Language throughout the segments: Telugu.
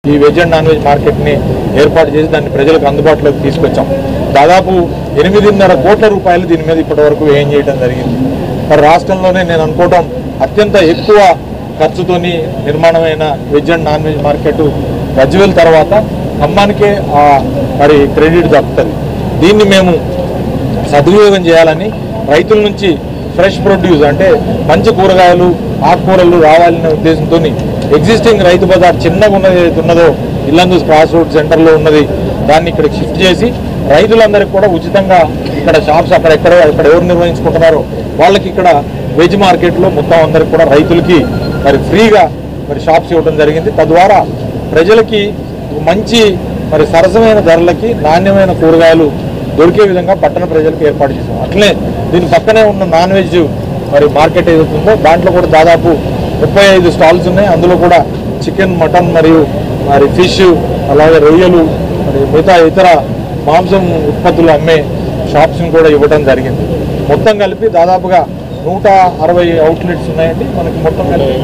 ఈ వెజ్ అండ్ నాన్ వెజ్ మార్కెట్ని ఏర్పాటు చేసి దాన్ని ప్రజలకు అందుబాటులోకి తీసుకొచ్చాం దాదాపు ఎనిమిదిన్నర కోట్ల రూపాయలు దీని మీద ఇప్పటి వరకు వ్యయం చేయడం జరిగింది మరి రాష్ట్రంలోనే నేను అనుకోవటం అత్యంత ఎక్కువ ఖర్చుతోని నిర్మాణమైన veg and non veg market Gajwel తర్వాత ఖమ్మానికే ఆ మరి క్రెడిట్ దక్కుతుంది దీన్ని మేము సద్వినియోగం చేయాలని రైతుల నుంచి ఫ్రెష్ ప్రొడ్యూస్ అంటే మంచి కూరగాయలు ఆకుకూరలు రావాలనే ఉద్దేశంతో ఎగ్జిస్టింగ్ రైతు బజార్ చిన్నగా ఉన్నది ఏదైతే ఉన్నదో ఇల్లందు క్రాస్ రోడ్ సెంటర్లో ఉన్నది దాన్ని ఇక్కడ షిఫ్ట్ చేసి రైతులందరికీ కూడా ఉచితంగా ఇక్కడ షాప్స్ అక్కడ ఎక్కడ ఇక్కడ ఎవరు నిర్వహించుకుంటున్నారో వాళ్ళకి ఇక్కడ వెజ్ మార్కెట్లో మొత్తం అందరికి కూడా రైతులకి మరి ఫ్రీగా మరి షాప్స్ ఇవ్వడం జరిగింది తద్వారా ప్రజలకి మంచి మరి సరసమైన ధరలకి నాణ్యమైన కూరగాయలు దొరికే విధంగా పట్టణ ప్రజలకు ఏర్పాటు చేసాం అట్లనే దీని పక్కనే ఉన్న నాన్ వెజ్ మరి మార్కెట్ ఏదైతే ఉందో దాంట్లో కూడా దాదాపు ముప్పై ఐదు స్టాల్స్ ఉన్నాయి అందులో కూడా చికెన్ మటన్ మరియు మరి ఫిష్ అలాగే రొయ్యలు మరి మిగతా ఇతర మాంసం ఉత్పత్తులు అమ్మే షాప్స్ని కూడా ఇవ్వడం జరిగింది మొత్తం కలిపి దాదాపుగా నూట అరవై అవుట్లెట్స్ ఉన్నాయండి మనకి మొత్తం కలిపి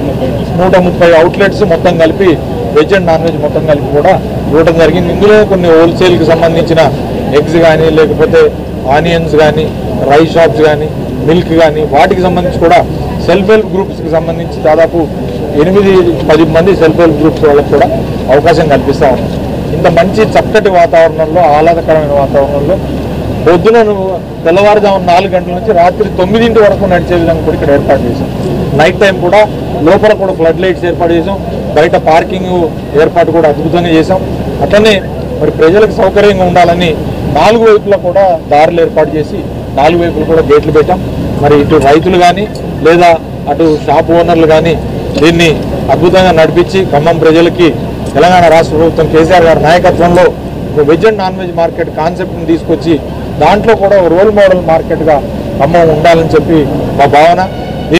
నూట ముప్పై అవుట్లెట్స్ మొత్తం కలిపి వెజ్ అండ్ నాన్ వెజ్ మొత్తం కలిపి కూడా ఇవ్వడం జరిగింది ఇందులో కొన్ని హోల్సేల్కి సంబంధించిన ఎగ్స్ కానీ లేకపోతే ఆనియన్స్ కానీ రైస్ షాప్స్ కానీ మిల్క్ కానీ వాటికి సంబంధించి కూడా సెల్ఫ్ హెల్ప్ గ్రూప్స్కి సంబంధించి దాదాపు ఎనిమిది పది మంది సెల్ఫ్ హెల్ప్ గ్రూప్స్ వాళ్ళకి కూడా అవకాశం కల్పిస్తూ ఉన్నాం ఇంత మంచి చక్కటి వాతావరణంలో ఆహ్లాదకరమైన వాతావరణంలో పొద్దున నువ్వు తెల్లవారుజాము నాలుగు గంటల నుంచి రాత్రి తొమ్మిదింటి వరకు నడిచే విధంగా కూడా ఇక్కడ ఏర్పాటు చేశాం నైట్ టైం కూడా లోపల కూడా ఫ్లడ్ లైట్స్ ఏర్పాటు చేసాం బయట పార్కింగ్ ఏర్పాటు కూడా అద్భుతంగా చేసాం అట్లనే మరి ప్రజలకు సౌకర్యంగా ఉండాలని నాలుగు వైపులా కూడా దారులు ఏర్పాటు చేసి నాలుగు వైపులు కూడా గేట్లు పెట్టాం మరి ఇటు రైతులు కానీ లేదా అటు షాప్ ఓనర్లు కానీ దీన్ని అద్భుతంగా నడిపించి ఖమ్మం ప్రజలకి తెలంగాణ రాష్ట్ర ప్రభుత్వం కేసీఆర్ గారి నాయకత్వంలో ఒక veg and non veg market కాన్సెప్ట్ని తీసుకొచ్చి దాంట్లో కూడా ఒక రోల్ మోడల్ మార్కెట్గా ఖమ్మం ఉండాలని చెప్పి మా భావన